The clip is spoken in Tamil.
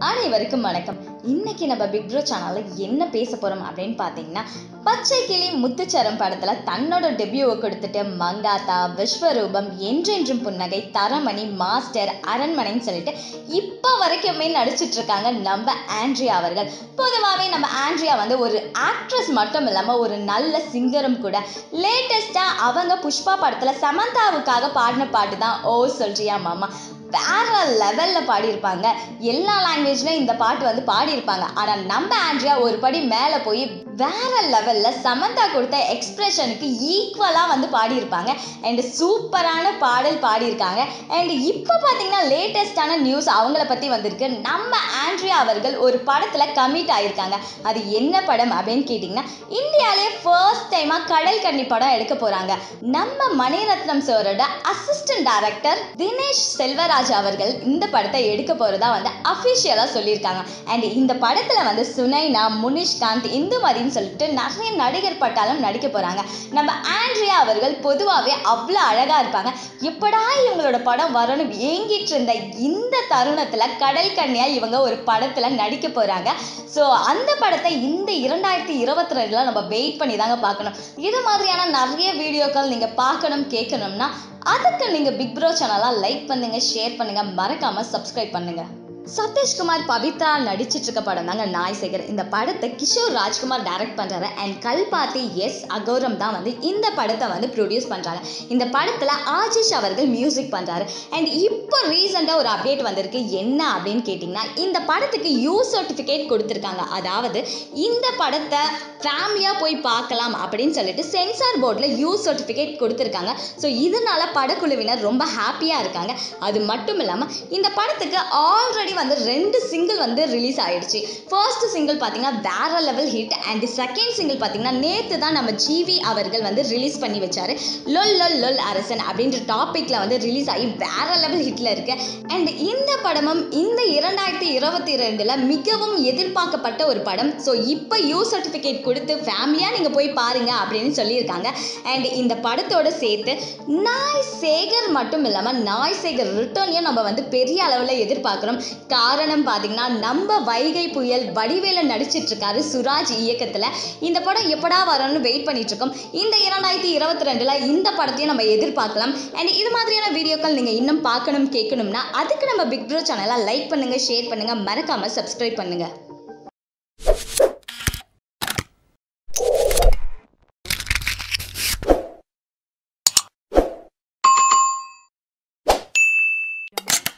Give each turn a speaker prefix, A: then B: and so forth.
A: அனைவருக்கும் வணக்கம் இன்னைக்கு நம்ம பிக் ப்ரோ சேனலில் என்ன பேச போகிறோம் அப்படின்னு பார்த்தீங்கன்னா பச்சை கிளி முத்துச்சரம் படத்தில் தன்னோட டெபியூவை கொடுத்துட்டு மங்காத்தா விஸ்வரூபம் என்றென்றும் புன்னகை தரமணி மாஸ்டர் அரண்மனைன்னு சொல்லிட்டு இப்போ வரைக்குமே நடிச்சிட்டு இருக்காங்க நம்ம ஆண்ட்ரியா அவர்கள் பொதுவாகவே நம்ம ஆண்ட்ரியா வந்து ஒரு ஆக்ட்ரஸ் மட்டும் இல்லாமல் ஒரு நல்ல சிங்கரும் கூட லேட்டஸ்ட்டாக அவங்க புஷ்பா படத்தில் சமந்தாவுக்காக பாடின பாட்டு தான் ஓ சொல்றியா மாமா வேற லெவலில் பாடியிருப்பாங்க எல்லா லாங்குவேஜ்லையும் இந்த பாட்டு வந்து பாடியிருப்பாங்க ஆனால் நம்ம ஆண்ட்ரியா ஒரு படி மேலே போய் வேற லெவலில் சமந்தா கொடுத்த எக்ஸ்பிரஷனுக்கு ஈக்குவலாக வந்து பாடியிருப்பாங்க அண்ட் சூப்பரான பாடல் பாடியிருக்காங்க அண்ட் இப்போ பார்த்தீங்கன்னா லேட்டஸ்டான நியூஸ் அவங்கள பற்றி வந்திருக்கு நம்ம ஆண்ட்ரியா அவர்கள் ஒரு படத்தில் கமிட் ஆயிருக்காங்க அது என்ன படம் அப்படின்னு கேட்டிங்கன்னா இந்தியாவிலே ஃபர்ஸ்ட் டைமாக கடல் கன்னி படம் எடுக்க போகிறாங்க நம்ம மணிரத்னம் சாரோட அசிஸ்டன்ட் டைரக்டர் தினேஷ் செல்வராஜ் அவர்கள் இந்த படத்தை எடுக்க போகிறதா வந்து அஃபிஷியலாக சொல்லியிருக்காங்க அண்ட் இந்த படத்தில் வந்து சுனைனா முனிஷ்காந்த் இந்துமதின்னு சொல்லிட்டு நிறைய நடிகர் பட்டாலும் நடிக்க போகிறாங்க நம்ம ஆண்ட்ரியா அவர்கள் பொதுவாகவே அவ்வளோ அழகாக இருப்பாங்க எப்படா இவங்களோட படம் வரணும் ஏங்கிட்டு இருந்த இந்த தருணத்தில் கடல் கன்னியாக இவங்க ஒரு படத்தில் நடிக்க போகிறாங்க ஸோ அந்த படத்தை இந்த இரண்டாயிரத்தி இருபத்தி ரெண்டில் நம்ம வெயிட் பண்ணி தாங்க பார்க்கணும் இது மாதிரியான நிறைய வீடியோக்கள் நீங்கள் பார்க்கணும் கேட்கணும்னா அதுக்கு நீங்கள் பிக் ப்ரோ சேனலாக லைக் பண்ணுங்கள் ஷேர் பண்ணுங்கள் மறக்காமல் சப்ஸ்கிரைப் பண்ணுங்கள் சதீஷ்குமார் பவித்ரா நடிச்சிட்டு இருக்க படம் தாங்க நாய் சேகர் இந்த படத்தை கிஷோர் ராஜ்குமார் டைரக்ட் பண்ணுறாரு அண்ட் கல்பாத்தி எஸ் அகௌரம் தான் வந்து இந்த படத்தை வந்து ப்ரொடியூஸ் பண்ணுறாங்க இந்த படத்தில் ஆஜிஷ் அவர்கள் மியூசிக் பண்ணுறாரு அண்ட் இப்போ ரீசெண்டாக ஒரு அப்டேட் வந்திருக்கு என்ன அப்படின்னு கேட்டிங்கன்னா இந்த படத்துக்கு யூ சர்டிஃபிகேட் கொடுத்துருக்காங்க அதாவது இந்த படத்தை ஃபேமிலியாக போய் பார்க்கலாம் அப்படின்னு சொல்லிட்டு சென்சார் போர்டில் யூ சர்டிஃபிகேட் கொடுத்துருக்காங்க ஸோ இதனால படக்குழுவினர் ரொம்ப ஹாப்பியாக இருக்காங்க அது மட்டும் இல்லாமல் இந்த படத்துக்கு ஆல்ரெடி வந்து ரெண்டு சிங்கிள் வந்து ரிலீஸ் ஆயிடுச்சு ஃபர்ஸ்ட் சிங்கிள் பார்த்தீங்கன்னா வேற level hit and second single பார்த்தீங்கன்னா நேற்று தான் நம்ம ஜிவி அவர்கள் வந்து ரிலீஸ் பண்ணி வச்சாரு லொல் லொல் லொல் அரசன் அப்படின்ற டாப்பிக்கில் வந்து ரிலீஸ் ஆகி வேற லெவல் ஹிட்டில் இருக்கு அண்ட் இந்த படமும் இந்த இரண்டாயிரத்தி இருபத்தி ரெண்டில் மிகவும் எதிர்பார்க்கப்பட்ட ஒரு படம் ஸோ இப்போ யூ சர்டிஃபிகேட் கொடுத்து ஃபேமிலியாக நீங்கள் போய் பாருங்க அப்படின்னு சொல்லியிருக்காங்க அண்ட் இந்த படத்தோட சேர்த்து நாய் சேகர் மட்டும் இல்லாமல் நாய் சேகர் ரிட்டர்னையும் நம்ம வந்து பெரிய அளவில் எதிர்பார்க்குறோம் காரணம் பார்த்தீங்கன்னா நம்ம வைகை புயல் வடிவேல நடிச்சிட்டு இருக்காரு சுராஜ் இயக்கத்தில் இந்த படம் எப்படா வரும்னு வெயிட் பண்ணிட்டு இருக்கோம் இந்த இரண்டாயிரத்தி இருபத்தி ரெண்டில் இந்த படத்தையும் நம்ம எதிர்பார்க்கலாம் அண்ட் இது மாதிரியான வீடியோக்கள் நீங்கள் இன்னும் பார்க்கணும் கேட்கணும்னா அதுக்கு நம்ம பிக் ப்ரோ சேனலை லைக் பண்ணுங்கள் ஷேர் பண்ணுங்கள் மறக்காமல் சப்ஸ்கிரைப் பண்ணுங்கள்